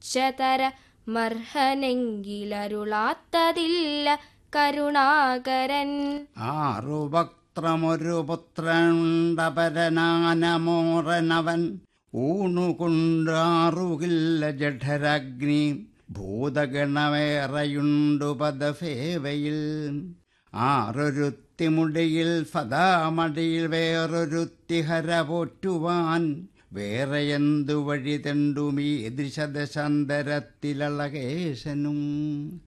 ഉച്ചതര മർഹനെങ്കിലരുളാത്തതില്ല കരുണാകരൻ ആറു വക്ത്രമൊരു പുത്രനുണ്ടപരനാനമോറനവൻ ഊണുകൊണ്ടാറുകില്ല ജഠരാഗ്നി ഭൂതഗണവേറെയുണ്ടു പദഫേവയിൽ ആറൊരുത്തിമുടിയിൽ ഫതാമടിയിൽ വേറൊരുത്തിഹര പോറ്റുവാൻ വേറെ എന്തു വഴി തെണ്ടുമീ ദൃശദശാന്തരത്തിലളകേശനും